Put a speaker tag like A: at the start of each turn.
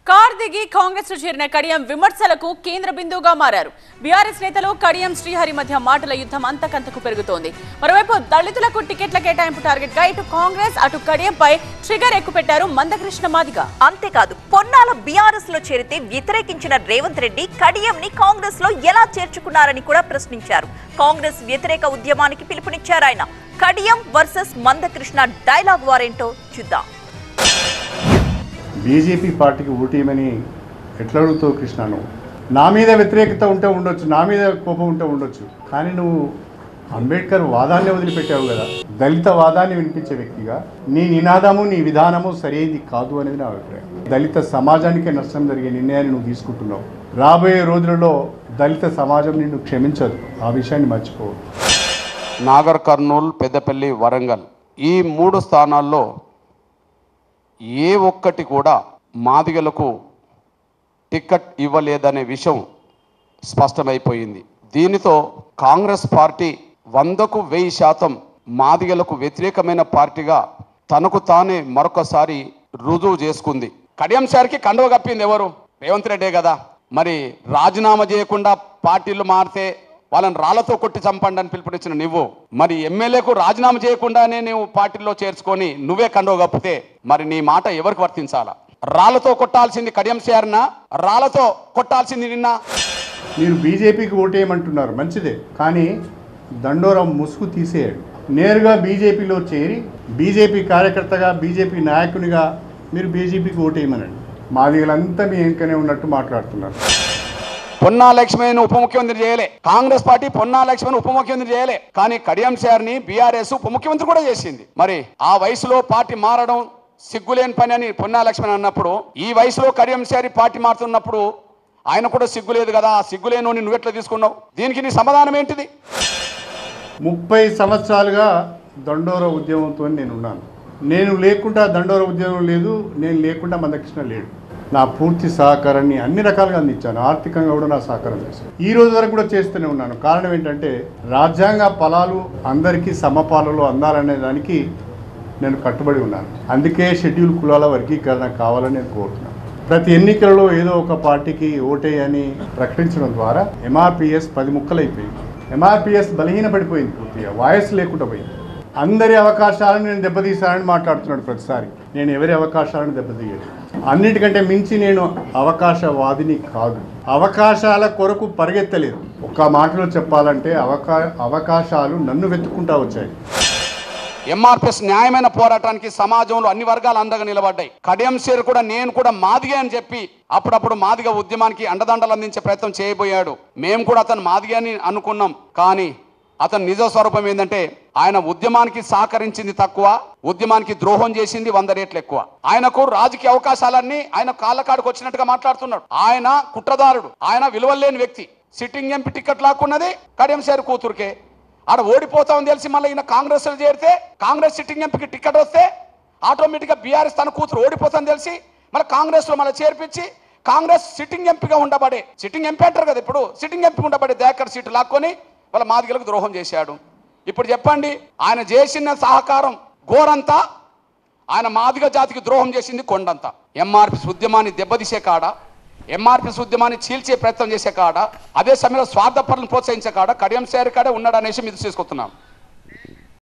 A: car దిగి కాంగ్రెస్ లో చేరిన కడియం విమర్శలకు కేంద్ర బిందువుగా మారారు బీఆర్ఎస్ నేతలు కడియం శ్రీహరి మధ్య మాటల యుద్ధం అంతకంతకు పెరుగుతోంది మరోవైపు దళితులకు టికెట్ల కేటాయింపు టార్గెట్ గా ఇటు కాంగ్రెస్ అటు కడియంపై ట్రిగర్ ఎక్కుపెట్టారు మందకృష్ణ మాదిగ
B: అంతేకాదు పొన్నాల బీఆర్ఎస్ లో చేరితే వ్యతిరేకించిన రేవంత్ రెడ్డి కడియం ని కాంగ్రెస్ లో ఎలా చేర్చుకున్నారని కూడా ప్రశ్నించారు కాంగ్రెస్ వ్యతిరేక ఉద్యమానికి పిలుపునిచ్చారు ఆయన కడియం వర్సెస్ మందకృష్ణ డైలాగ్ వారేంటో చూద్దాం
C: బీజేపీ పార్టీకి ఓటేయమని ఎట్లా అడుగుతావు కృష్ణ నువ్వు నా మీద వ్యతిరేకత ఉంటే ఉండొచ్చు నా మీద కోపం ఉంటే ఉండొచ్చు కానీ నువ్వు అంబేద్కర్ వాదాన్ని వదిలిపెట్టావు కదా దళిత వాదాన్ని వినిపించే వ్యక్తిగా నీ నినాదము నీ విధానము సరైనది కాదు అనేది నా అభిప్రాయం దళిత సమాజానికే నష్టం జరిగే నిర్ణయాన్ని నువ్వు తీసుకుంటున్నావు రాబోయే రోజులలో దళిత సమాజం నిన్ను క్షమించదు ఆ విషయాన్ని మర్చిపోవు
D: నాగర్ కర్నూల్ పెద్దపల్లి వరంగల్ ఈ మూడు స్థానాల్లో ఏ ఒక్కటి కూడా మాదిగలకు టికెట్ ఇవ్వలేదనే విషయం స్పష్టమైపోయింది దీనితో కాంగ్రెస్ పార్టీ వందకు వెయ్యి శాతం మాదిగలకు వ్యతిరేకమైన పార్టీగా తనకు తానే మరొకసారి రుజువు చేసుకుంది కడియం సార్కి కండువ కప్పింది ఎవరు రేవంత్ రెడ్డే కదా మరి రాజీనామా చేయకుండా పార్టీలు మారితే వాళ్ళని రాళ్లతో కొట్టి చంపండి అని పిలుపునిచ్చిన నువ్వు మరి ఎమ్మెల్యేకు రాజీనామా చేయకుండానే నువ్వు పార్టీలో చేర్చుకొని నువ్వే కండువ కప్పితే మరి నీ మాట ఎవరికి వర్తించాలా రాళ్లతో కొట్టాల్సింది కడియం సార్నా రాళ్లతో కొట్టాల్సింది నిన్న
C: మీరు బీజేపీకి ఓటేయమంటున్నారు మంచిదే కానీ దండోరం ముసుగు తీసేయండి నేరుగా బీజేపీలో చేరి బీజేపీ కార్యకర్తగా బీజేపీ నాయకునిగా మీరు బీజేపీకి ఓటేయమనండి మాదిగలంతా మీ వెనుకనే ఉన్నట్టు మాట్లాడుతున్నారు
D: పొన్నా లక్ష్మణ్ ఉప ముఖ్యమంత్రి చేయలే కాంగ్రెస్ పార్టీ పొన్నా లక్ష్మణ్ ఉప ముఖ్యమంత్రి చేయలే కానీ కడియం సార్ని బీఆర్ఎస్ ఉప ముఖ్యమంత్రి కూడా చేసింది మరి ఆ వయసులో పార్టీ మారడం సిగ్గులేని పని అని పొన్నా లక్ష్మణ్ అన్నప్పుడు ఈ వయసులో కడియం సారి పార్టీ మారుతున్నప్పుడు ఆయన కూడా సిగ్గు లేదు కదా ఆ సిగ్గులేని నువ్వెట్లా తీసుకున్నావు దీనికి నీ సమాధానం ఏంటిది
C: ముప్పై సంవత్సరాలుగా దండోర ఉద్యమంతో నేను ఉన్నాను నేను లేకుండా దండోర ఉద్యమం లేదు నేను లేకుండా మందకృష్ణ లేడు నా పూర్తి సహకారాన్ని అన్ని రకాలుగా అందించాను ఆర్థికంగా కూడా నా సహకారం చేశాను ఈ రోజు వరకు కూడా చేస్తూనే ఉన్నాను కారణం ఏంటంటే రాజ్యాంగ ఫలాలు అందరికీ సమపాలలో అందాలనే దానికి నేను కట్టుబడి ఉన్నాను అందుకే షెడ్యూల్ కులాల వర్గీకరణ కావాలని నేను కోరుతున్నాను ప్రతి ఎన్నికలలో ఏదో ఒక పార్టీకి ఓటేయని ప్రకటించడం ద్వారా ఎంఆర్పిఎస్ పది ముక్కలైపోయింది ఎంఆర్పిఎస్ బలహీనపడిపోయింది పూర్తిగా వాయిస్ లేకుండా పోయింది అందరి అవకాశాలను నేను దెబ్బతీశానని మాట్లాడుతున్నాడు ప్రతిసారి నేను ఎవరి అవకాశాలను దెబ్బతీయలేదు అన్నిటికంటే మించి నేను అవకాశవాదిని కాదు అవకాశాల కొరకు పరిగెత్తలేదు ఒక మాటలో చెప్పాలంటే అవకా అవకాశాలు నన్ను వెతుక్కుంటా వచ్చాయి
D: ఎంఆర్పిఎస్ న్యాయమైన పోరాటానికి సమాజంలో అన్ని వర్గాలు అండగా నిలబడ్డాయి కడియం సేర్ కూడా నేను కూడా మాదిగే అని చెప్పి అప్పుడప్పుడు మాదిగ ఉద్యమానికి అండదండలు అందించే ప్రయత్నం చేయబోయాడు మేము కూడా అతను మాదిగే అని అనుకున్నాం కానీ అతని నిజ స్వరూపం ఏంటంటే ఆయన ఉద్యమానికి సహకరించింది తక్కువ ఉద్యమానికి ద్రోహం చేసింది వంద రేట్లు ఎక్కువ ఆయనకు రాజకీయ అవకాశాలన్నీ ఆయన కాళ్ళకాడికి వచ్చినట్టుగా మాట్లాడుతున్నాడు ఆయన కుట్రదారుడు ఆయన విలువలేని వ్యక్తి సిట్టింగ్ ఎంపీ టికెట్ లాక్కున్నది కడియం సేర్ కూతురుకే ఆడ ఓడిపోతామని తెలిసి మళ్ళీ ఈయన కాంగ్రెస్ లో చేరితే కాంగ్రెస్ సిట్టింగ్ ఎంపీకి టికెట్ వస్తే ఆటోమేటిక్గా బీఆర్ఎస్ తన కూతురు ఓడిపోతుందని తెలిసి మళ్ళీ కాంగ్రెస్ లో మళ్ళీ చేర్పించి కాంగ్రెస్ సిట్టింగ్ ఎంపీగా ఉండబడే సిట్టింగ్ ఎంపీ అంటారు కదా ఇప్పుడు సిట్టింగ్ ఎంపీ ఉండబడే దేకర్ సీటు లాక్కొని వాళ్ళ మాదిగలకు ద్రోహం చేశాడు ఇప్పుడు చెప్పండి ఆయన చేసిన సహకారం ఘోరంతా ఆయన మాదిగ జాతికి ద్రోహం చేసింది కొండంత ఎంఆర్పి ఉద్యమాన్ని దెబ్బతీసే కాడ ఎంఆర్పి ఉద్యమాన్ని చీల్చే ప్రయత్నం చేసే కాడ అదే సమయంలో స్వార్థపరులను ప్రోత్సహించే కాడ కడియం సేరు కాడే ఉన్నాడు అనేసి మీద తీసుకొస్తున్నాం